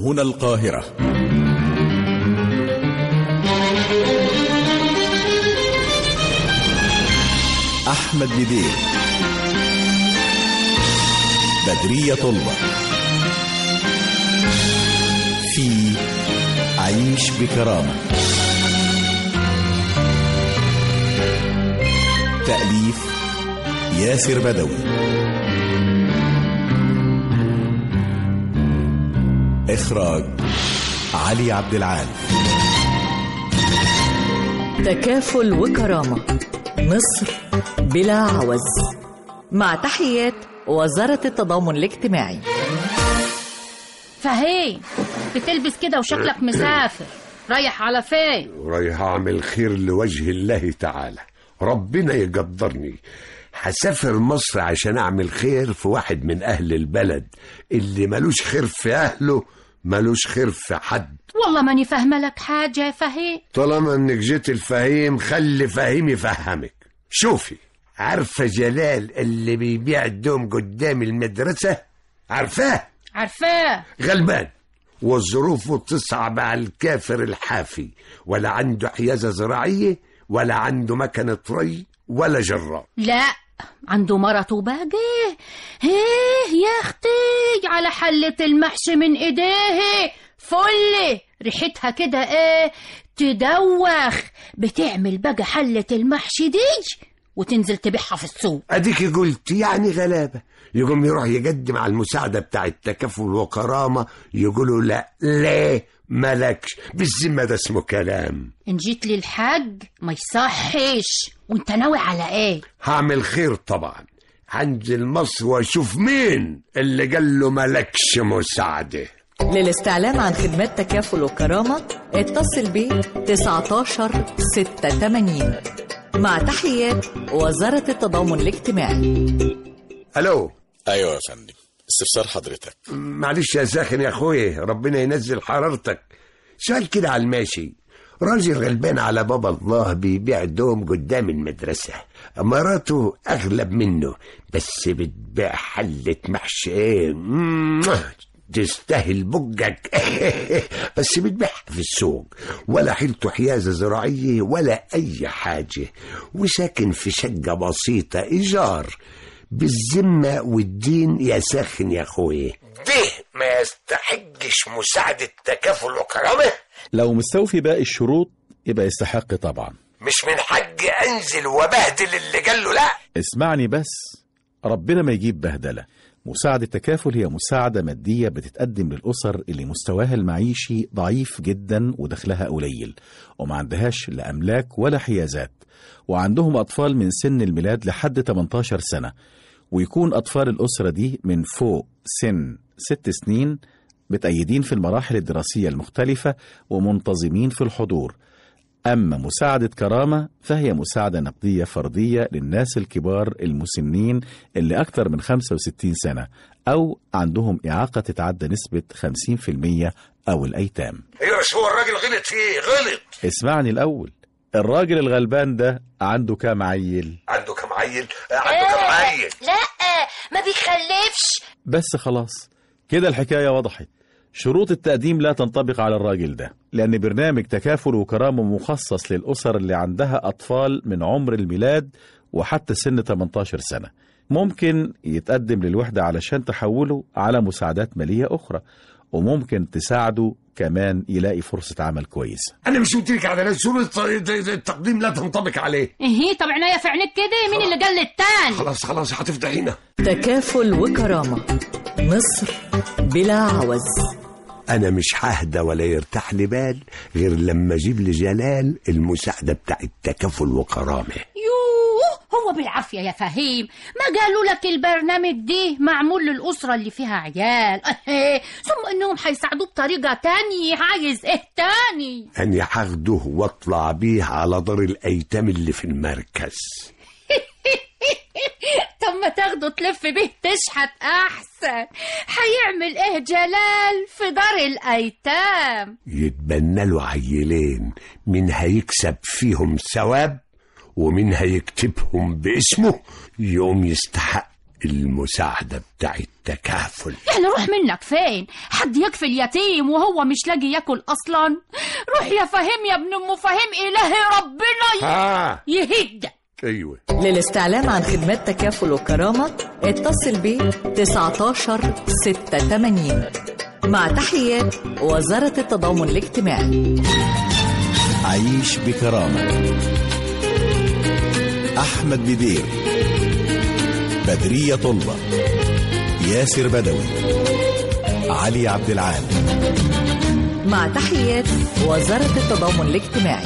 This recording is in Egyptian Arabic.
هنا القاهرة أحمد بدير بدرية طلبة في عيش بكرامة تأليف ياسر بدوي إخراج علي عبد العال تكافل وكرامة مصر بلا عوز مع تحيات وزارة التضامن الاجتماعي فهيم بتلبس كده وشكلك مسافر رايح على فين رايح اعمل خير لوجه الله تعالى ربنا يقدرني هسافر مصر عشان اعمل خير في واحد من اهل البلد اللي ملوش خير في اهله ملوش خير في حد والله ماني فاهمه لك حاجه يا فهيم طالما انك جيت الفهيم خلي فهيم يفهمك شوفي عارفة جلال اللي بيبيع الدوم قدام المدرسة عارفاه عارفاه غلبان وظروفه تصعب على الكافر الحافي ولا عنده حيازة زراعية ولا عنده مكنة ري ولا جرار لا عنده مرض وباقي هيه يا اختي على حلة المحشي من ايديه فل ريحتها كده ايه تدوخ بتعمل بقى حلة المحشي دي وتنزل تبيعها في السوق اديك قلت يعني غلابة يقوم يروح يقدم على المساعدة بتاع التكافل وكرامة يقولوا لا ليه ملكش بالذمة ده اسمه كلام ان جيت للحج ما يصحش وانت ناوي على ايه هعمل خير طبعا هنزل مصر واشوف مين اللي قال له ملكش مساعده للاستعلام عن خدمات تكافل وكرامة اتصل ب 19 86 مع تحيات وزارة التضامن الاجتماعي الو أيوة يا فندم استفسار حضرتك معلش يا ساخن يا اخويا ربنا ينزل حرارتك سؤال كده على الماشي راجل غلبان على بابا الله بيبيع دوم قدام المدرسة مراته أغلب منه بس بتبيع حلة محشي ايه مم، تستاهل بجك بس بتبيعها في السوق ولا حيلته حيازة زراعية ولا أي حاجة وساكن في شقة بسيطة إيجار بالذمة والدين يا ساخن يا أخوي ده ما يستحقش مساعدة تكافل وكرامة لو مستوفي باقي الشروط يبقى يستحق طبعا مش من حق أنزل وبهدل اللي قال له لا اسمعني بس ربنا ما يجيب بهدلة مساعدة تكافل هي مساعدة مادية بتتقدم للأسر اللي مستواها المعيشي ضعيف جدا ودخلها قليل وما عندهاش لا أملاك ولا حيازات وعندهم أطفال من سن الميلاد لحد 18 سنة ويكون أطفال الأسرة دي من فوق سن ست سنين متأيدين في المراحل الدراسية المختلفة ومنتظمين في الحضور أما مساعدة كرامة فهي مساعدة نقدية فردية للناس الكبار المسنين اللي أكثر من 65 سنة أو عندهم إعاقة تتعدى نسبة 50% أو الأيتام ايوه بس هو الراجل غلط في ايه غلط اسمعني الأول الراجل الغلبان ده عنده كام عيل عنده كم عيل عنده كم عيل لا ما بيخلفش بس خلاص كده الحكاية وضحت شروط التقديم لا تنطبق على الراجل ده لأن برنامج تكافل وكرامة مخصص للأسر اللي عندها أطفال من عمر الميلاد وحتى سن 18 سنة ممكن يتقدم للوحدة علشان تحوله على مساعدات مالية أخرى وممكن تساعده كمان يلاقي فرصة عمل كويسة انا مش قلت لك على شروط التقديم لا تنطبق عليه ايه طب عناية في عينيك كده مين اللي قال للتاني خلاص خلاص هتفضحينا تكافل وكرامة مصر بلا عوز انا مش ههدى ولا يرتاح لي بال غير لما اجيب لجلال المساعده بتاع التكافل وكرامه يوه هو بالعافية يا فهيم ما قالوا لك البرنامج دي معمول للأسرة اللي فيها عيال ثم إنهم هيساعدوه بطريقة تانية عايز إيه تاني اني هاخده واطلع بيه على دار الايتام اللي في المركز طب ما تاخده تلف بيه تشحت أحسن هيعمل إيه جلال في دار الأيتام يتبنى له عيلين من هيكسب فيهم ثواب ومن هيكتبهم باسمه يوم يستحق المساعدة بتاع التكافل يعني روح منك فين حد يكفي اليتيم وهو مش لاقي ياكل اصلا روح يا فهيم يا ابن ام فهيم الهي ربنا ها يهدك ايوه للاستعلام عن خدمات تكافل وكرامة اتصل ب 19 86 مع تحيات وزارة التضامن الاجتماعي عيش بكرامة أحمد بدير بدرية طلبة ياسر بدوي علي عبد العال مع تحيات وزارة التضامن الاجتماعي